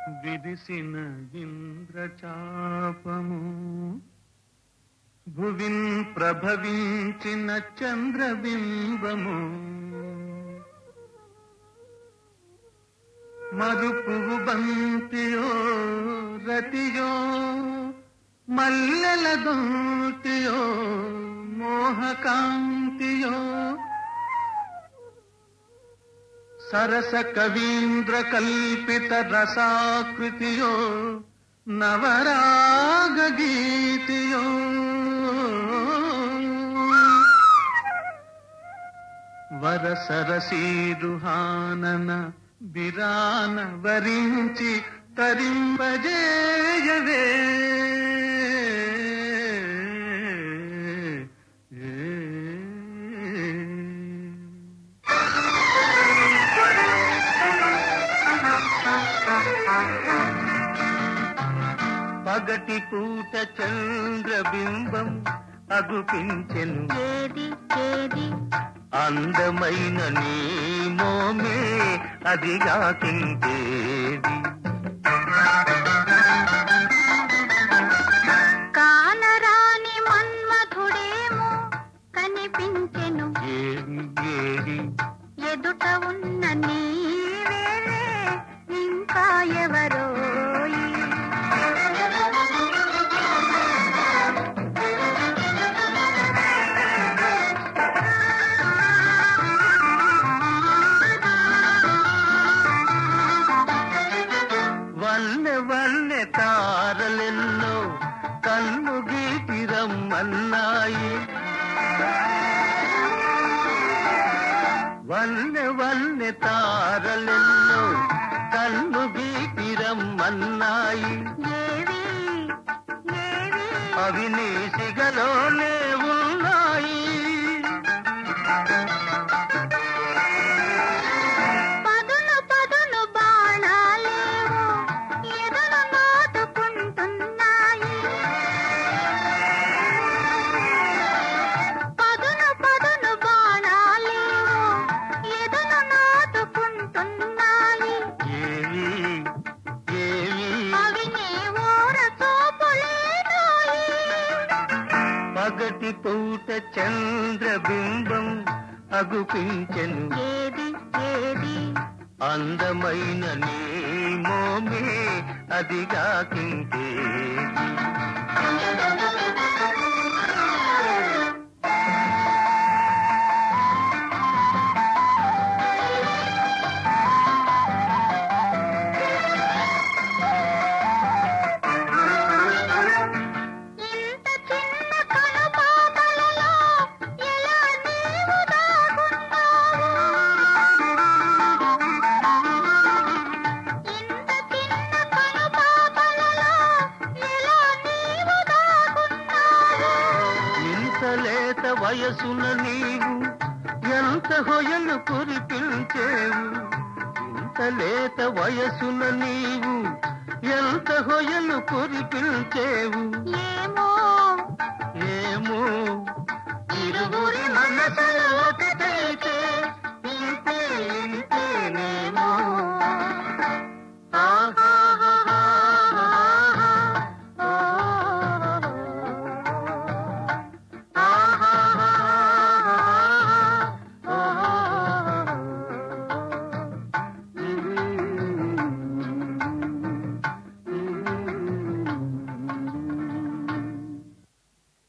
విరిసిన ఇంద్రచాపము భువిన్ ప్రభవించిన చంద్రబింబము మరుపువు బంతియో రతియో మల్లెల దూటియో మోహకాంతియో సరస కవీంద్ర కల్పిత రసాకృతియో నవరాగ గీతియో వరసరసీరుహానన బిరాన వరించి తరింపజేయవే పగటి పూట చంద్రబింబం అగుపించెను ఏది ఏది అందమైన నీ మోమే అదిగా తింటేది కానరాని మన్మధుడేమో కనిపించెను ఏది ఏది ఎదుట ఉన్న నీవేలే ఇంకా ఎవరోయి వల్లె వల్లె తారలెన్నో కన్ను గీటి రమ్మన్నాయి వల్లె వల్లె తారలెన్నో కన్ను గీటి రమ్మన్నాయి ఏవి ఏవి అవి నీ సిగలోనే ఉన్నాయి పదును పదును బాణాలేవో ఎదను నాటుకుంటున్నాయి పదును పదును బాణాలేవో ఎదను నాటుకుంటున్నాయి ఏవి ఏవి అవి నీ ఊర చూపులేనోయి పగటి పూట చంద్రబింబం అగుపించెను ఏది ఏది అందమైన నీ మోమే అదిగా తింటే ఇంత చిన్న కనుపాపలలో ఎలా నీవు దాగున్నావు ఇంత చిన్న కనుపాపలలో ఎలా నీవు దాగున్నావు ఇంత లేత వయసున నీవు ఎంత హొయలు కురిపించేవు ఇంత లేత వయసున నీవు ఎంత హొయలు కురిపించేవు ఏ